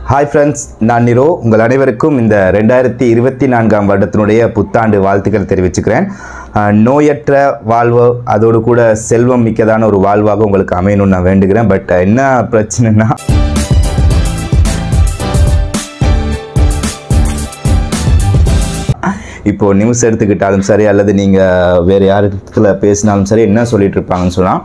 hi friends நான் நிரோ உங்கள் அனைவருக்கும் இந்த ரெண்டாயிரத்தி இருபத்தி நான்காம் வருடத்தினுடைய புத்தாண்டு வாழ்த்துக்கள் தெரிவிச்சுக்கிறேன் அஹ், நோயற்ற வாழ்வு அதோடு கூட செல்வம் மிக்கதான ஒரு வாழ்வாக உங்களுக்கு அமையணும்னு நான் வேண்டுகிறேன் பட் என்ன பிரச்சனைனா இப்போ நியூஸ் எடுத்துக்கிட்டாலும் சரி அல்லது நீங்கள் வேறு யாருக்குள்ள பேசினாலும் சரி என்ன சொல்லிட்டு இருப்பாங்கன்னு சொன்னால்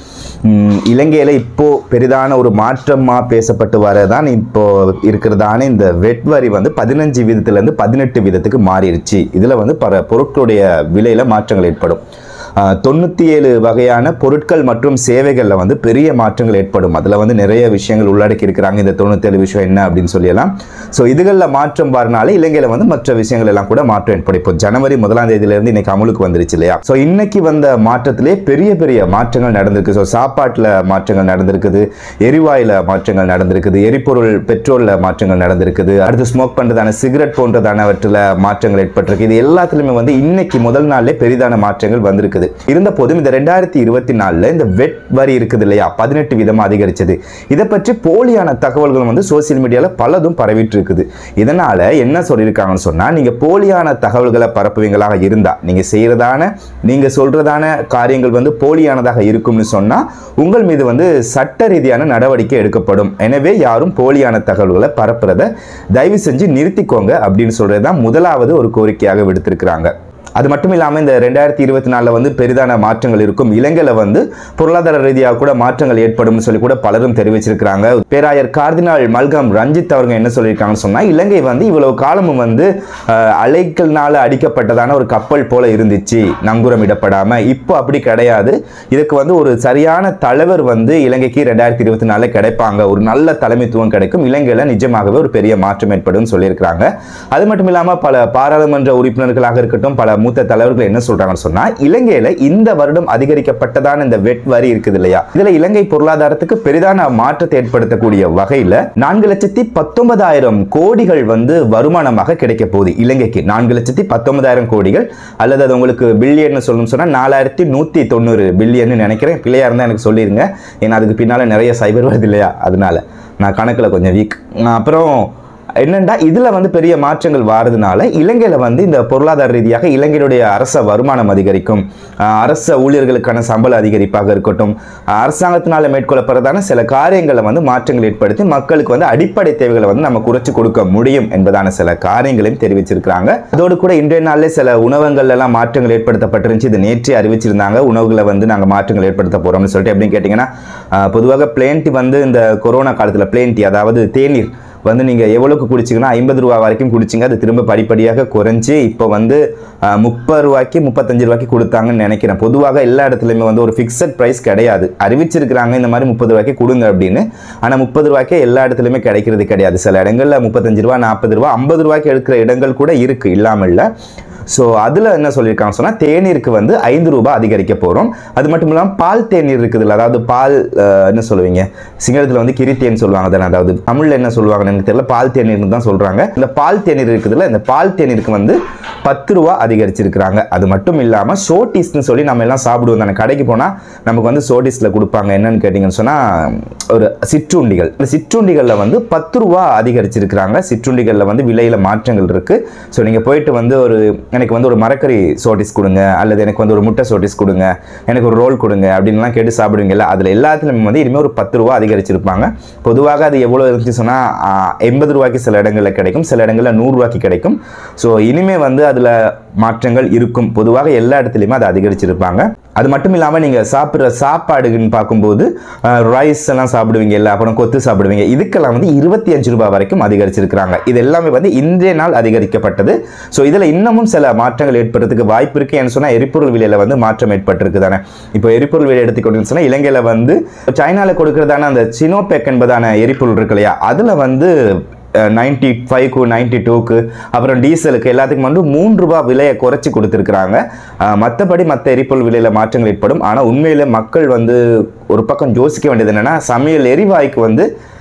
இலங்கையில் இப்போ பெரிதான ஒரு மாற்றமாக பேசப்பட்டு வரதான் இப்போ இருக்கிறதான இந்த வெட் வரி வந்து பதினஞ்சு வீதத்துலேருந்து பதினெட்டு வீதத்துக்கு மாறிடுச்சு இதில் வந்து பல பொருட்களுடைய விலையில் மாற்றங்கள் ஏற்படும் ஆஹ், தொண்ணூற்றி ஏழு வகையான பொருட்கள் மற்றும் சேவைகளில் வந்து பெரிய மாற்றங்கள் ஏற்படும் அதில் வந்து நிறைய விஷயங்கள் உள்ளடக்கி இருக்கிறாங்க இந்த தொண்ணூத்தேழு விஷயம் என்ன அப்படின்னு சொல்லலாம் ஸோ இதுகளில் மாற்றம் வரனால இலங்கையில் வந்து மற்ற விஷயங்கள் எல்லாம் கூட மாற்றம் ஏற்படும் இப்போ ஜனவரி முதலாம் தேதியிலேருந்து இன்னைக்கு அமலுக்கு வந்துருச்சு இல்லையா ஸோ இன்னைக்கு வந்த மாற்றத்திலே பெரிய பெரிய மாற்றங்கள் நடந்திருக்கு ஸோ சாப்பாட்டில் மாற்றங்கள் நடந்திருக்குது எரிவாயுல மாற்றங்கள் நடந்திருக்குது எரிபொருள் பெட்ரோலில் மாற்றங்கள் நடந்திருக்குது அடுத்து ஸ்மோக் பண்ணுறதான சிகரெட் போன்றதானவற்றில் மாற்றங்கள் ஏற்பட்டிருக்கு இது எல்லாத்துலேயுமே வந்து இன்னைக்கு முதல் நாள்லே பெரிதான மாற்றங்கள் வந்திருக்குது இருந்த போதும் இந்த ரெண்டாயிரத்தி இருபத்தி நாலில் இந்த வெட் வரி இருக்குது இல்லையா பதினெட்டு வீதமாக அதிகரிச்சது இதை பற்றி போலியான தகவல்கள் வந்து சோசியல் மீடியாவில் பலதும் பரவிட்டு இருக்குது இதனால என்ன சொல்லியிருக்காங்கன்னு சொன்னால் நீங்கள் போலியான தகவல்களை பரப்புவீங்களாக இருந்தால் நீங்கள் செய்கிறதான நீங்கள் சொல்கிறதான காரியங்கள் வந்து போலியானதாக இருக்கும்னு சொன்னால் உங்கள் மீது வந்து சட்ட ரீதியான நடவடிக்கை எடுக்கப்படும் எனவே யாரும் போலியான தகவல்களை பரப்புறதை தயவு செஞ்சு நிறுத்திக்கோங்க அப்படின்னு சொல்கிறது தான் முதலாவது ஒரு கோரிக்கையாக விடுத்திருக்கிறாங்க அது மட்டும் இல்லாமல் இந்த ரெண்டாயிரத்தி இருபத்தி நாலில் வந்து பெரிதான மாற்றங்கள் இருக்கும் இலங்கையில் வந்து பொருளாதார ரீதியாக கூட மாற்றங்கள் ஏற்படும்னு சொல்லி கூட பலரும் தெரிவிச்சிருக்கிறாங்க பேராயர் கார்தினால் மல்கம் ரஞ்சித் அவர்கள் என்ன சொல்லியிருக்காங்கன்னு சொன்னால் இலங்கை வந்து இவ்வளவு காலமும் வந்து அஹ், அலைக்கல்னால அடிக்கப்பட்டதான ஒரு கப்பல் போல இருந்துச்சு நங்கூரம் இடப்படாமல் இப்போ அப்படி கிடையாது இதுக்கு வந்து ஒரு சரியான தலைவர் வந்து இலங்கைக்கு ரெண்டாயிரத்தி இருபத்தி நாலில் கிடைப்பாங்க ஒரு நல்ல தலைமைத்துவம் கிடைக்கும் இலங்கையில் நிஜமாகவே ஒரு பெரிய மாற்றம் ஏற்படும் சொல்லியிருக்கிறாங்க அது மட்டும் இல்லாமல் பல பாராளுமன்ற உறுப்பினர்களாக இருக்கட்டும் பல மூத்த தலைவர்கள் என்ன சொல்றாங்கன்னு சொன்னா இலங்கையில இந்த வருடம் அதிகரிக்கப்பட்டதான இந்த வெட் வரி இருக்குது இல்லையா இதுல இலங்கை பொருளாதாரத்துக்கு பெரிதான மாற்றத்தை ஏற்படுத்தக்கூடிய வகையில நான்கு லட்சத்தி பத்தொன்பதாயிரம் கோடிகள் வந்து வருமானமாக கிடைக்க போகுது இலங்கைக்கு நான்கு லட்சத்தி பத்தொன்பதாயிரம் கோடிகள் அல்லது அது உங்களுக்கு பில்லியன் சொல்லணும் சொன்னா நாலாயிரத்தி நூத்தி தொண்ணூறு பில்லியன் நினைக்கிறேன் பிள்ளையா இருந்தா எனக்கு சொல்லிருங்க ஏன்னா அதுக்கு பின்னால நிறைய சைபர் வருது இல்லையா அதனால நான் கணக்குல கொஞ்சம் வீக் அப்புறம் என்னண்டா இதில் வந்து பெரிய மாற்றங்கள் வாரதுனால இலங்கையில் வந்து இந்த பொருளாதார ரீதியாக இலங்கையுடைய அரச வருமானம் அதிகரிக்கும் ஆஹ் அரச ஊழியர்களுக்கான சம்பள அதிகரிப்பாக இருக்கட்டும் ஆஹ் அரசாங்கத்தினால மேற்கொள்ளப்படுறதான சில காரியங்களை வந்து மாற்றங்கள் ஏற்படுத்தி மக்களுக்கு வந்து அடிப்படை தேவைகளை வந்து நம்ம குறைச்சு கொடுக்க முடியும் என்பதான சில காரியங்களையும் தெரிவிச்சிருக்கிறாங்க அதோடு கூட இன்றைய நாளிலே சில உணவகங்கள்ல எல்லாம் மாற்றங்கள் ஏற்படுத்தப்பட்டிருந்துச்சு இது நேற்றே அறிவிச்சிருந்தாங்க உணவுகளை வந்து நாங்கள் மாற்றங்கள் ஏற்படுத்த போறோம்னு சொல்லிட்டு எப்படின்னு கேட்டிங்கன்னா ஆஹ் பொதுவாக பிளேன்டி வந்து இந்த கொரோனா காலத்தில் பிளேன்டி அதாவது தேநீர் வந்து நீங்கள் எவ்வளோக்கு குடிச்சிங்கன்னா ஐம்பது ரூபா வரைக்கும் குடிச்சிங்க அது திரும்ப படிப்படியாக குறைஞ்சி இப்போ வந்து ஆஹ், முப்பது ரூபாய்க்கு முப்பத்தஞ்சு ரூபாய்க்கு கொடுத்தாங்கன்னு நினைக்கிறேன் பொதுவாக எல்லா இடத்துலையுமே வந்து ஒரு ஃபிக்ஸட் ப்ரைஸ் கிடையாது அறிவிச்சிருக்கிறாங்க இந்த மாதிரி முப்பது ரூபாய்க்கு கொடுங்க அப்படின்னு ஆனால் முப்பது ரூபாய்க்கே எல்லா இடத்துலையுமே கிடைக்கிறது கிடையாது சில இடங்களில் முப்பத்தஞ்சு ரூபா நாற்பது ரூபா ஐம்பது ரூபாய்க்கு எடுக்கிற இடங்கள் கூட இருக்குது இல்லாமல் இல்லை ஸோ அதில் என்ன சொல்லியிருக்காங்க சொன்னால் தேநீருக்கு வந்து ஐந்து ரூபாய் அதிகரிக்க போகிறோம் அது மட்டும் இல்லாமல் பால் தேநீர் இருக்குதுல்ல அதாவது பால் அஹ், என்ன சொல்லுவீங்க சிங்களத்தில் வந்து கிரித்தேன் சொல்லுவாங்க தானே அதாவது தமிழில் என்ன சொல்லுவாங்கன்னு எனக்கு தெரியல பால் தேநீர்னு தான் சொல்கிறாங்க இந்த பால் தேநீர் இருக்குதுல்ல இந்த பால் தேநீருக்கு வந்து பத்து ரூபா அதிகரிச்சிருக்கிறாங்க அது மட்டும் இல்லாமல் சோட்டிஸ்னு சொல்லி நம்ம எல்லாம் சாப்பிடுவோம் தானே கடைக்கு போனால் நமக்கு வந்து சோட்டிஸில் கொடுப்பாங்க என்னன்னு கேட்டிங்கன்னு சொன்னால் ஒரு சிற்றுண்டிகள் இந்த சிற்றுண்டிகளில் வந்து பத்து ரூபா அதிகரிச்சிருக்கிறாங்க சிற்றுண்டிகளில் வந்து விலையில் மாற்றங்கள் இருக்குது ஸோ நீங்கள் போயிட்டு வந்து ஒரு எனக்கு வந்து ஒரு மரக்கறி சோட்டிஸ் கொடுங்க அல்லது எனக்கு வந்து ஒரு முட்டை சோட்டிஸ் கொடுங்க எனக்கு ஒரு ரோல் கொடுங்க அப்படின்லாம் கேட்டு சாப்பிடுவீங்கல்ல அதில் எல்லாத்துலையுமே வந்து இனிமேல் ஒரு பத்து ரூபா அதிகரிச்சிருப்பாங்க பொதுவாக அது எவ்வளோ இருந்துச்சு சொன்னால் எண்பது ரூபாய்க்கு சில இடங்களில் கிடைக்கும் சில இடங்களில் நூறுரூவாய்க்கு கிடைக்கும் ஸோ இனிமே வந்து அதில் மாற்றங்கள் இருக்கும் பொதுவாக எல்லா இடத்துலையுமே அதை அதிகரிச்சிருப்பாங்க அது மட்டும் இல்லாமல் நீங்கள் சாப்பிட்ற சாப்பாடுன்னு பார்க்கும்போது ரைஸ் எல்லாம் சாப்பிடுவீங்க இல்லை அப்புறம் கொத்து சாப்பிடுவீங்க இதுக்கெல்லாம் வந்து இருபத்தி அஞ்சு ரூபாய் வரைக்கும் அதிகரிச்சிருக்கிறாங்க இது எல்லாமே வந்து இன்றைய நாள் அதிகரிக்கப்பட்டது ஸோ இதில் இன்னமும் சில மாற்றங்கள் ஏற்படுறதுக்கு வாய்ப்பு இருக்கு ஏன்னு சொன்னால் எரிபொருள் விலையில் வந்து மாற்றம் ஏற்பட்டிருக்கு தானே இப்போ எரிபொருள் விலை எடுத்துக்கிட்டோம்னு சொன்னால் இலங்கையில் வந்து சைனாவில் கொடுக்கறதான அந்த சினோபெக் என்பதான எரிபொருள் இருக்கு இல்லையா அதில் வந்து நைன்டி ஃபைவ்க்கு நைன்டி டூக்கு அப்புறம் டீசலுக்கு எல்லாத்துக்கும் வந்து மூன்று ரூபாய் விலையை குறைச்சி கொடுத்துருக்குறாங்க மற்றபடி மற்ற எரிபொருள் விலையில் மாற்றங்கள் ஏற்படும் ஆனால் உண்மையில் மக்கள் வந்து ஒரு பக்கம் யோசிக்க வேண்டியது என்னென்னா சமையல் எரிவாயுக்கு வந்து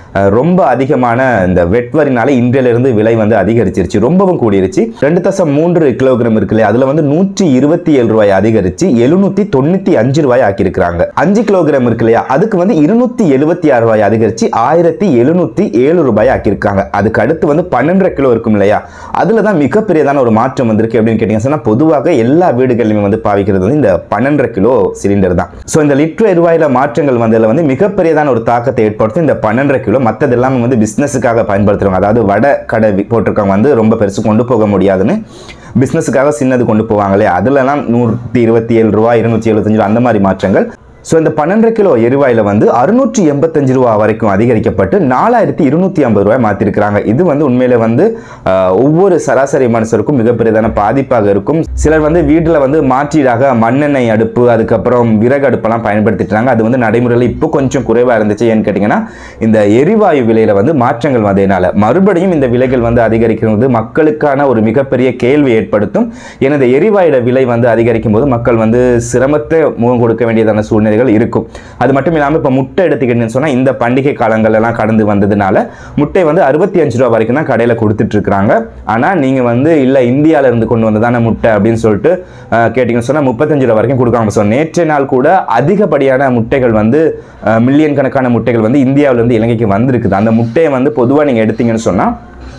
அஹ், ரொம்ப அதிகமான இந்த வெட்வரினால இன்றையிலிருந்து விலை வந்து அதிகரிச்சிருச்சு ரொம்பவும் கூடிருச்சு ரெண்டு தசம் மூன்று கிலோகிராம் இருக்கு இல்லையா அதுல வந்து நூற்றி இருபத்தி ஏழு ரூபாய் அதிகரிச்சு எழுநூத்தி தொண்ணூத்தி அஞ்சு ரூபாய் ஆக்கியிருக்கிறாங்க அஞ்சு கிலோகிராம் இருக்கு இல்லையா அதுக்கு வந்து இருநூத்தி எழுபத்தி ஆறு ரூபாய் அதிகரிச்சு ஆயிரத்தி எழுநூத்தி ஏழு ரூபாய் ஆக்கியிருக்காங்க அதுக்கு அடுத்து வந்து பன்னெண்டரை கிலோ இருக்கும் இல்லையா அதுல தான் மிகப்பெரியதான ஒரு மாற்றம் வந்திருக்கு அப்படின்னு கேட்டீங்கன்னா சொன்னா பொதுவாக எல்லா வீடுகளிலுமே வந்து பாவிக்கிறது வந்து இந்த பன்னெண்டரை கிலோ சிலிண்டர் தான் ஸோ இந்த லிட்டர் எரிவாயில மாற்றங்கள் வந்ததுல வந்து மிகப்பெரியதான ஒரு தாக்கத்தை ஏற்படுத்தும் இந்த பன்னெண்டரை கிலோ மற்றது எல்லாமே வந்து பிசினஸுக்காக பயன்படுத்துறவங்க அதாவது வடை கடை வி- போட்டிருக்கவங்க வந்து ரொம்ப பெருசு கொண்டு போக முடியாதுன்னு பிஸ்னஸுக்காக சின்னது கொண்டு போவாங்களே அதுலலாம் நூற்றி இருபத்தி ஏழு ரூபா இருநூற்றி எழுபத்தஞ்சு ரூபா அந்த மாதிரி மாற்றங்கள் ஸோ இந்த பன்னெண்டரை கிலோ எரிவாயில வந்து அறுநூற்றி எண்பத்தஞ்சு ரூபா வரைக்கும் அதிகரிக்கப்பட்டு நாலாயிரத்தி இருநூத்தி ஐம்பது ரூபாய் மாற்றிருக்கிறாங்க இது வந்து உண்மையில வந்து ஆஹ், ஒவ்வொரு சராசரி மனுஷருக்கும் மிகப்பெரியதான பாதிப்பாக இருக்கும் சிலர் வந்து வீட்டில் வந்து மாற்றீடாக மண்ணெண்ணெய் அடுப்பு அதுக்கப்புறம் விறகு அடுப்பெல்லாம் பயன்படுத்திட்டாங்க அது வந்து நடைமுறையில் இப்போ கொஞ்சம் குறைவாக இருந்துச்சு ஏன்னு கேட்டிங்கன்னா இந்த எரிவாயு விலையில வந்து மாற்றங்கள் வந்ததுனால மறுபடியும் இந்த விலைகள் வந்து அதிகரிக்கிறது மக்களுக்கான ஒரு மிகப்பெரிய கேள்வி ஏற்படுத்தும் எனது எரிவாயுட விலை வந்து அதிகரிக்கும் போது மக்கள் வந்து சிரமத்தை முகம் கொடுக்க வேண்டியதான சூழ்நிலைகள் இருக்கும் அது மட்டும் இல்லாமல் இப்போ முட்டை எடுத்துக்கிட்டேன்னு சொன்னால் இந்த பண்டிகை காலங்கள் எல்லாம் கடந்து வந்ததுனால முட்டை வந்து அறுபத்தி அஞ்சு ரூபா வரைக்கும் தான் கடையில் கொடுத்துட்டு இருக்கிறாங்க ஆனால் நீங்கள் வந்து இல்லை இந்தியால இருந்து கொண்டு வந்ததான முட்டை அப்படின்னு சொல்லிட்டு அஹ், கேட்டிங்கன்னு சொன்னால் முப்பத்தஞ்சு ரூபா வரைக்கும் கொடுக்காம ஸோ நேற்றைய நாள் கூட அதிகப்படியான முட்டைகள் வந்து மில்லியன் கணக்கான முட்டைகள் வந்து இந்தியாவிலேருந்து இலங்கைக்கு வந்திருக்குது அந்த முட்டையை வந்து பொதுவாக நீங்கள் எடுத்தீங்கன்னு சொன்னால்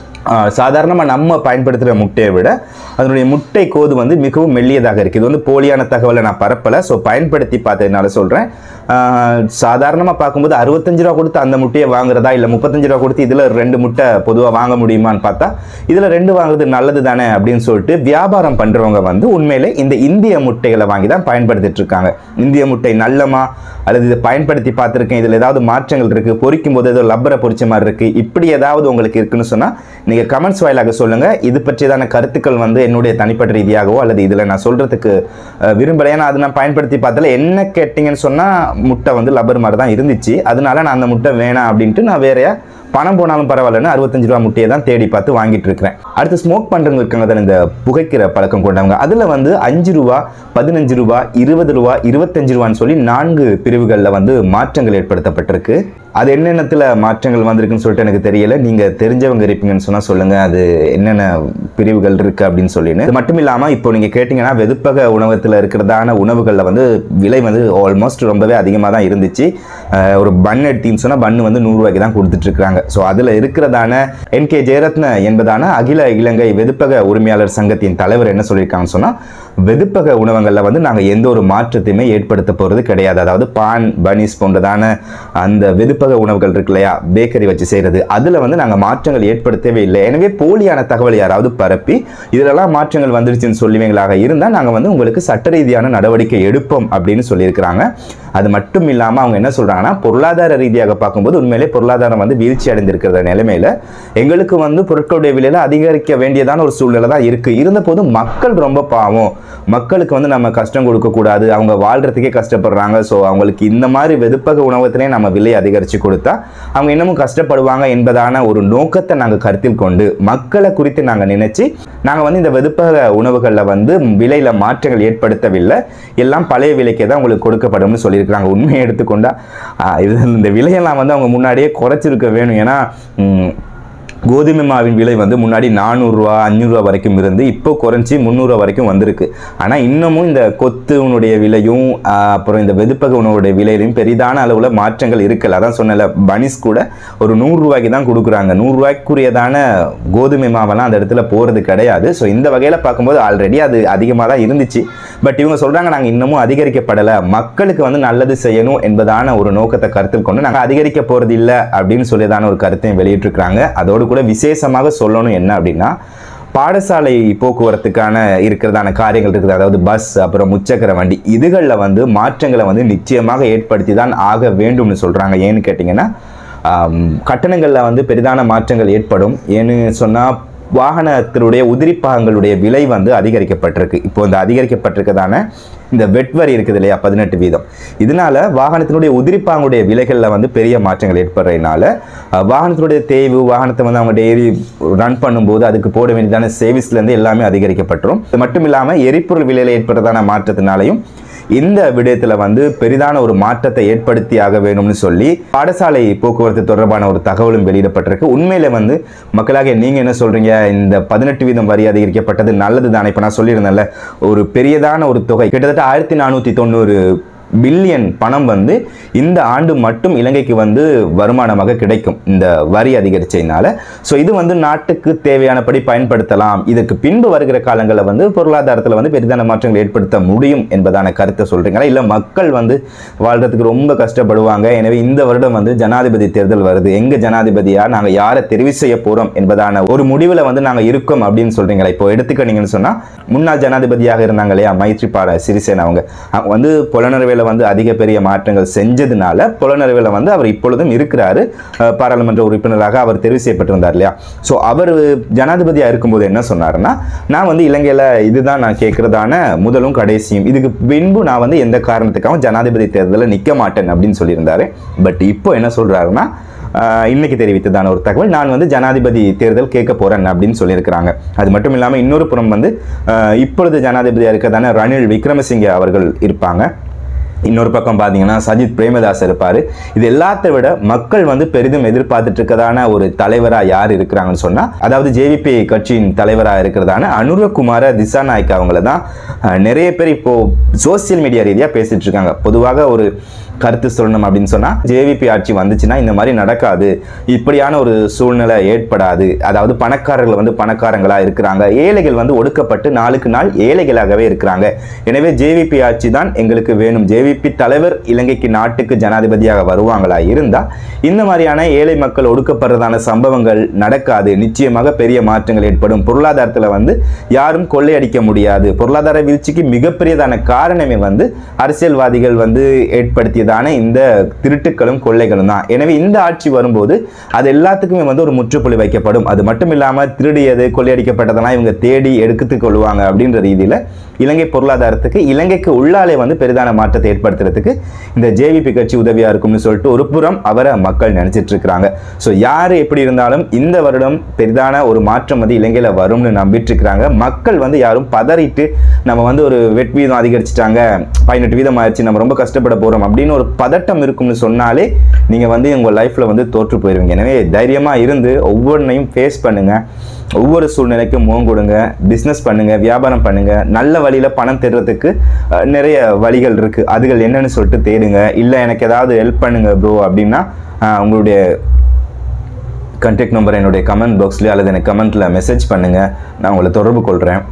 சாதாரணமாக நம்ம பயன்படுத்துகிற முட்டையை விட அதனுடைய முட்டை கோது வந்து மிகவும் மெல்லியதாக இருக்குது இது வந்து போலியான தகவலை நான் பரப்பலை ஸோ பயன்படுத்தி பார்த்ததுனால சொல்கிறேன் சாதாரணமாக பார்க்கும்போது அறுபத்தஞ்சு ரூபா கொடுத்து அந்த முட்டையை வாங்குறதா இல்லை முப்பத்தஞ்சு ரூபா கொடுத்து இதில் ரெண்டு முட்டை பொதுவாக வாங்க முடியுமான்னு பார்த்தா இதில் ரெண்டு வாங்குறது நல்லது தானே அப்படின்னு சொல்லிட்டு வியாபாரம் பண்ணுறவங்க வந்து உண்மையிலே இந்த இந்திய முட்டைகளை வாங்கி தான் பயன்படுத்திட்டு இருக்காங்க இந்திய முட்டை நல்லமா அல்லது இதை பயன்படுத்தி பார்த்துருக்கேன் இதில் ஏதாவது மாற்றங்கள் இருக்குது பொரிக்கும் போது ஏதோ லப்பரை பொரிச்ச மாதிரி இருக்குது இப்படி ஏதாவது உங்களுக்கு இருக்குன்னு சொன்னால் நீங்கள் கமெண்ட்ஸ் வாயிலாக சொல்லுங்கள் இது பற்றியதான கருத்துக்கள் வந்து என்னுடைய தனிப்பட்ட ரீதியாகவோ அல்லது இதில் நான் சொல்கிறதுக்கு விரும்பலை ஏன்னா அது நான் பயன்படுத்தி பார்த்தல என்ன கேட்டிங்கன்னு சொன்னால் முட்டை வந்து லப்பர் மாதிரி தான் இருந்துச்சு அதனால நான் அந்த முட்டை வேணாம் அப்படின்ட்டு நான் வேறையா பணம் போனாலும் பரவாயில்லன்னு அறுபத்தஞ்சு ரூபா முட்டையை தான் தேடி பார்த்து வாங்கிட்டு இருக்கிறேன் அடுத்து ஸ்மோக் பண்ணுறவங்க இருக்காங்க தானே இந்த புகைக்கிற பழக்கம் கொண்டவங்க அதில் வந்து அஞ்சு ரூபா பதினஞ்சு ரூபா இருபது ரூபா இருபத்தஞ்சு ரூபான்னு சொல்லி நான்கு பிரிவுகளில் வந்து மாற்றங்கள் ஏற்படுத்தப்பட்டிருக்கு அது என்னென்னத்தில் மாற்றங்கள் வந்திருக்குன்னு சொல்லிட்டு எனக்கு தெரியல நீங்கள் தெரிஞ்சவங்க இருப்பீங்கன்னு சொன்னால் சொல்லுங்கள் அது என்னென்ன பிரிவுகள் இருக்குது அப்படின்னு சொல்லின்னு இது மட்டும் இல்லாமல் இப்போ நீங்கள் கேட்டிங்கன்னா வெதுப்பக உணவகத்தில் இருக்கிறதான உணவுகளில் வந்து விலை வந்து ஆல்மோஸ்ட் ரொம்பவே அதிகமாக தான் இருந்துச்சு அஹ் ஒரு பன் எடுத்தீங்கன்னு சொன்னால் பன்னு வந்து நூறுரூவாய்க்கு தான் கொடுத்துட்ருக்காங்க ஸோ அதில் இருக்கிறதான என் கே ஜெயரத்ன என்பதான அகில இலங்கை வெதுப்பக உரிமையாளர் சங்கத்தின் தலைவர் என்ன சொல்லியிருக்காங்கன்னு சொன்னால் வெதுப்பக உணவகங்களில் வந்து நாங்கள் எந்த ஒரு மாற்றத்தையுமே ஏற்படுத்த போகிறது கிடையாது அதாவது பான் பனிஸ் போன்றதான அந்த வெதுப்பக உணவுகள் இருக்கு இல்லையா பேக்கரி வச்சு செய்கிறது அதில் வந்து நாங்கள் மாற்றங்கள் ஏற்படுத்தவே இல்லை எனவே போலியான தகவல் யாராவது பரப்பி இதிலெல்லாம் மாற்றங்கள் வந்துருச்சுன்னு சொல்லுவீங்களாக இருந்தால் நாங்கள் வந்து உங்களுக்கு சட்ட ரீதியான நடவடிக்கை எடுப்போம் அப்படின்னு சொல்லியிருக்கிறாங்க அது மட்டும் இல்லாமல் அவங்க என்ன சொல்கிறாங்கன்னா பொருளாதார ரீதியாக பார்க்கும்போது உண்மையிலே பொருளாதாரம் வந்து வீழ்ச்சி அடைந்திருக்கிற நிலைமையில் எங்களுக்கு வந்து பொருட்களுடைய விலையில அதிகரிக்க வேண்டியதான ஒரு சூழ்நிலை தான் இருக்குது இருந்தபோதும் மக்கள் ரொம்ப பாவம் மக்களுக்கு வந்து நம்ம கஷ்டம் கொடுக்கக்கூடாது அவங்க வாழ்கிறதுக்கே கஷ்டப்படுறாங்க ஸோ அவங்களுக்கு இந்த மாதிரி வெதுப்பக உணவகத்திலே நம்ம விலை அதிகரித்து கொடுத்தா அவங்க இன்னமும் கஷ்டப்படுவாங்க என்பதான ஒரு நோக்கத்தை நாங்கள் கருத்தில் கொண்டு மக்களை குறித்து நாங்கள் நினைச்சு நாங்கள் வந்து இந்த வெதுப்பக உணவுகளில் வந்து விலையில் மாற்றங்கள் ஏற்படுத்தவில்லை எல்லாம் பழைய விலைக்கே தான் உங்களுக்கு கொடுக்கப்படும்னு சொல்லியிருக்கிறாங்க உண்மையை எடுத்துக்கொண்டா ஆஹ் இது இந்த விலையெல்லாம் வந்து அவங்க முன்னாடியே குறைச்சிருக்க வேணும் ஏன்னா ம், கோதுமை மாவின் விலை வந்து முன்னாடி நானூறுரூவா அஞ்சூறுரூவா வரைக்கும் இருந்து இப்போ குறைஞ்சி முந்நூறுரூவா வரைக்கும் வந்திருக்கு ஆனால் இன்னமும் இந்த கொத்துனுடைய விலையும் ஆஹ், அப்புறம் இந்த வெதுப்பக உணவுடைய விலையிலையும் பெரிதான அளவில் மாற்றங்கள் இருக்கல அதான் சொன்னல பனிஸ் கூட ஒரு நூறுரூவாய்க்கு தான் கொடுக்குறாங்க நூறுரூவாய்க்குரியதான கோதுமை மாவெல்லாம் அந்த இடத்துல போகிறது கிடையாது ஸோ இந்த வகையில் பார்க்கும்போது ஆல்ரெடி அது அதிகமாக தான் இருந்துச்சு பட் இவங்க சொல்கிறாங்க நாங்கள் இன்னமும் அதிகரிக்கப்படலை மக்களுக்கு வந்து நல்லது செய்யணும் என்பதான ஒரு நோக்கத்தை கருத்தில் கொண்டு நாங்கள் அதிகரிக்க போகிறது இல்லை அப்படின்னு சொல்லியதான ஒரு கருத்தையும் வெளியிட்டிருக்கிறாங்க அதோடு கூட விசேஷமாக சொல்லணும் என்ன அப்படின்னா பாடசாலை போக்குவரத்துக்கான இருக்கிறதான காரியங்கள் இருக்குது அதாவது பஸ் அப்புறம் முச்சக்கர வண்டி இதுகளில் வந்து மாற்றங்களை வந்து நிச்சயமாக ஏற்படுத்தி தான் ஆக வேண்டும்னு சொல்கிறாங்க ஏன்னு கேட்டிங்கன்னா ஆம், கட்டணங்களில் வந்து பெரிதான மாற்றங்கள் ஏற்படும் ஏன்னு சொன்னால் வாகனத்தினுடைய உதிரிப்பாகங்களுடைய விலை வந்து அதிகரிக்கப்பட்டிருக்கு இப்போ இந்த அதிகரிக்கப்பட்டிருக்கதான இந்த வெட் வரி இருக்குது இல்லையா பதினெட்டு வீதம் இதனால வாகனத்தினுடைய உதிரிப்பாங்களுடைய விலைகளில் வந்து பெரிய மாற்றங்கள் ஏற்படுறதுனால அஹ், வாகனத்தினுடைய தேய்வு வாகனத்தை வந்து அவங்க டெய்லி ரன் பண்ணும்போது அதுக்கு போட வேண்டியதான சேவிஸ்லேருந்து எல்லாமே அதிகரிக்கப்பட்டுரும் இது மட்டும் இல்லாமல் எரிபொருள் விலையில் ஏற்படுறதான மாற்றத்தினாலையும் இந்த விடயத்தில் வந்து பெரிதான ஒரு மாற்றத்தை ஏற்படுத்தி ஆக வேணும்னு சொல்லி பாடசாலை போக்குவரத்து தொடர்பான ஒரு தகவலும் வெளியிடப்பட்டிருக்கு உண்மையில வந்து மக்களாக நீங்க என்ன சொல்றீங்க இந்த பதினெட்டு வீதம் வரி அதிகரிக்கப்பட்டது நல்லது தானே இப்போ நான் சொல்லியிருந்தேன்ல ஒரு பெரியதான ஒரு தொகை கிட்டத்தட்ட ஆயிரத்தி நானூற்றி தொண்ணூறு பில்லியன் பணம் வந்து இந்த ஆண்டு மட்டும் இலங்கைக்கு வந்து வருமானமாக கிடைக்கும் இந்த வரி அதிகரிச்சதுனால ஸோ இது வந்து நாட்டுக்கு தேவையானபடி பயன்படுத்தலாம் இதற்கு பின்பு வருகிற காலங்களில் வந்து பொருளாதாரத்தில் வந்து பெரிதான மாற்றங்கள் ஏற்படுத்த முடியும் என்பதான கருத்தை சொல்றீங்களா இல்லை மக்கள் வந்து வாழ்றதுக்கு ரொம்ப கஷ்டப்படுவாங்க எனவே இந்த வருடம் வந்து ஜனாதிபதி தேர்தல் வருது எங்க ஜனாதிபதியா நாங்கள் யாரை தெரிவு செய்ய போறோம் என்பதான ஒரு முடிவில் வந்து நாங்கள் இருக்கோம் அப்படின்னு சொல்றீங்களா இப்போ எடுத்துக்கிட்டீங்கன்னு சொன்னா முன்னாள் ஜனாதிபதியாக இருந்தாங்க இல்லையா மைத்ரிபால சிறிசேன அவங்க அவங்க வந்து புலனறுவையில் வந்து அதிக பெரிய மாற்றங்கள் செஞ்சதுனால புலனறுவையில் வந்து அவர் இப்பொழுதும் இருக்கிறாரு அஹ், பாராளுமன்ற உறுப்பினராக அவர் தெரிவு செய்யப்பட்டிருந்தார் இல்லையா ஸோ அவர் ஜனாதிபதியாக இருக்கும்போது என்ன சொன்னாருன்னா நான் வந்து இலங்கையில் இதுதான் நான் கேட்கறதான முதலும் கடைசியும் இதுக்கு பின்பு நான் வந்து எந்த காரணத்துக்காகவும் ஜனாதிபதி தேர்தலில் நிற்க மாட்டேன் அப்படின்னு சொல்லியிருந்தாரு பட் இப்போ என்ன சொல்றாருன்னா ஆஹ் இன்னைக்கு தெரிவித்ததான ஒரு தகவல் நான் வந்து ஜனாதிபதி தேர்தல் கேட்க போறேன் அப்படின்னு சொல்லியிருக்கிறாங்க அது மட்டும் இல்லாமல் இன்னொரு புறம் வந்து ஆஹ் இப்பொழுது ஜனாதிபதியாக இருக்கிறதான ரணில் விக்ரமசிங்கே அவர்கள் இருப்பாங்க இன்னொரு பக்கம் பார்த்தீங்கன்னா சஜித் பிரேமதாஸ் இருப்பார் இது எல்லாத்தை விட மக்கள் வந்து பெரிதும் எதிர்பார்த்துட்டு இருக்கதான ஒரு தலைவராக யார் இருக்கிறாங்கன்னு சொன்னால் அதாவது ஜேவிபி கட்சியின் தலைவராக இருக்கிறதான அனுரகுமார திசாநாயக் அவங்கள தான் அஹ், நிறைய பேர் இப்போ சோசியல் மீடியா ரீதியாக பேசிட்டு இருக்காங்க பொதுவாக ஒரு கருத்து சொல்லணும் அப்படின்னு சொன்னால் ஜேவிபி ஆட்சி வந்துச்சுன்னா இந்த மாதிரி நடக்காது இப்படியான ஒரு சூழ்நிலை ஏற்படாது அதாவது பணக்காரர்கள் வந்து பணக்காரங்களா இருக்கிறாங்க ஏழைகள் வந்து ஒடுக்கப்பட்டு நாளுக்கு நாள் ஏழைகளாகவே இருக்கிறாங்க எனவே ஜேவிபி ஆட்சி தான் எங்களுக்கு வேணும் ஜேவிபி தலைவர் இலங்கைக்கு நாட்டுக்கு ஜனாதிபதியாக வருவாங்களா இருந்தா இந்த மாதிரியான ஏழை மக்கள் ஒடுக்கப்படுறதான சம்பவங்கள் நடக்காது நிச்சயமாக பெரிய மாற்றங்கள் ஏற்படும் பொருளாதாரத்தில் வந்து யாரும் கொள்ளையடிக்க முடியாது பொருளாதார வீழ்ச்சிக்கு மிகப்பெரியதான காரணமே வந்து அரசியல்வாதிகள் வந்து ஏற்படுத்தியதான இந்த திருட்டுக்களும் கொள்ளைகளும் தான் எனவே இந்த ஆட்சி வரும்போது அது எல்லாத்துக்குமே வந்து ஒரு முற்றுப்புள்ளி வைக்கப்படும் அது மட்டும் இல்லாமல் திருடியது கொள்ளையடிக்கப்பட்டதெல்லாம் இவங்க தேடி எடுத்துக் கொள்வாங்க அப்படின்ற ரீதியில் இலங்கை பொருளாதாரத்துக்கு இலங்கைக்கு உள்ளாலே வந்து பெரிதான மாற்றத்தை ஏற்படுத்துறதுக்கு இந்த ஜேவிபி கட்சி உதவியா இருக்கும்னு சொல்லிட்டு ஒரு புறம் அவரை மக்கள் நினைச்சிட்டு இருக்கிறாங்க ஸோ யார் எப்படி இருந்தாலும் இந்த வருடம் பெரிதான ஒரு மாற்றம் வந்து இலங்கையில வரும்னு நம்பிட்டு இருக்கிறாங்க மக்கள் வந்து யாரும் பதறிட்டு நம்ம வந்து ஒரு வெட் வீதம் அதிகரிச்சிட்டாங்க பதினெட்டு வீதம் ஆயிடுச்சு நம்ம ரொம்ப கஷ்டப்பட போறோம் அப்படின்னு ஒரு பதட்டம் இருக்கும்னு சொன்னாலே நீங்க வந்து உங்க லைஃப்ல வந்து தோற்று போயிருவீங்க எனவே தைரியமா இருந்து ஒவ்வொன்றையும் ஃபேஸ் பண்ணுங்க ஒவ்வொரு சூழ்நிலைக்கும் முகம் கொடுங்க பிஸ்னஸ் பண்ணுங்க வியாபாரம் பண்ணுங்க நல்ல வழியில பணம் தேடுறதுக்கு அஹ், நிறைய வழிகள் இருக்கு அதுகள் என்னன்னு சொல்லிட்டு தேடுங்க இல்லை எனக்கு ஏதாவது ஹெல்ப் பண்ணுங்க ப்ரோ அப்படின்னா அஹ், உங்களுடைய கான்டாக்ட் நம்பர் என்னுடைய கமெண்ட் பாக்ஸ்லேயோ அல்லது எனக்கு கமெண்ட்டில் மெசேஜ் பண்ணுங்கள் நான் உங்களை தொடர்பு கொள்கிறேன்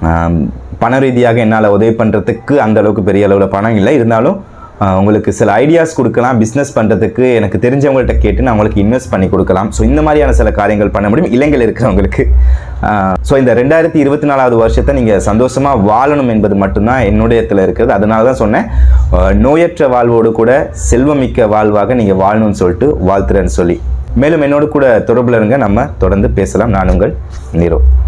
பண ரீதியாக என்னால் உதவி பண்ணுறதுக்கு அந்த அளவுக்கு பெரிய அளவில் பணம் இல்லை இருந்தாலும் ஆஹ், உங்களுக்கு சில ஐடியாஸ் கொடுக்கலாம் பிஸ்னஸ் பண்ணுறதுக்கு எனக்கு தெரிஞ்சவங்கள்ட்ட கேட்டு நான் உங்களுக்கு இன்வெஸ்ட் பண்ணி கொடுக்கலாம் ஸோ இந்த மாதிரியான சில காரியங்கள் பண்ண முடியும் இலங்கையில் இருக்கிறவங்களுக்கு ஸோ இந்த ரெண்டாயிரத்தி இருபத்தி நாலாவது வருஷத்தை நீங்கள் சந்தோஷமாக வாழணும் என்பது மட்டும்தான் என்னுடையத்தில் இருக்குது அதனால தான் சொன்னேன் ஆஹ், நோயற்ற வாழ்வோடு கூட செல்வமிக்க வாழ்வாக நீங்கள் வாழணும்னு சொல்லிட்டு வாழ்த்துறேன்னு சொல்லி மேலும் என்னோடு கூட தொடர்பில் இருங்க நம்ம தொடர்ந்து பேசலாம் நான் உங்கள் நீரோ